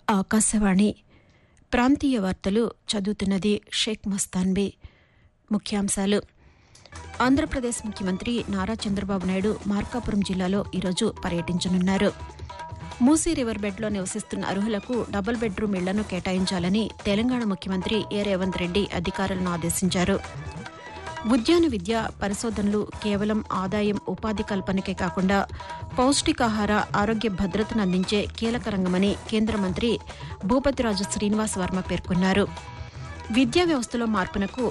ఆకాశవాణి ప్రాంతీయ వార్తలు చదువుతున్నది షేక్ మస్తాన్బీ ముఖ్యాంశాలు ఆంధ్రప్రదేశ్ ముఖ్యమంత్రి నారా చంద్రబాబు నాయుడు మార్కాపురం జిల్లాలో ఈరోజు పర్యటించనున్నారు మూసీ రివర్ బెడ్లో నివసిస్తున్న అర్హులకు డబుల్ బెడ్రూమ్ ఇళ్లను కేటాయించాలని తెలంగాణ ముఖ్యమంత్రి ఏ రేవంత్ రెడ్డి అధికారులను ఆదేశించారు ఉద్యాన విద్య పరిశోధనలు కేవలం ఆదాయం ఉపాధి కల్పనకే కాకుండా పౌష్టికాహార ఆరోగ్య భద్రతను అందించే కీలక రంగమని కేంద్ర మంత్రి భూపతిరాజు శ్రీనివాస్ వర్మ పేర్కొన్నారు విద్యా వ్యవస్థలో మార్పునకు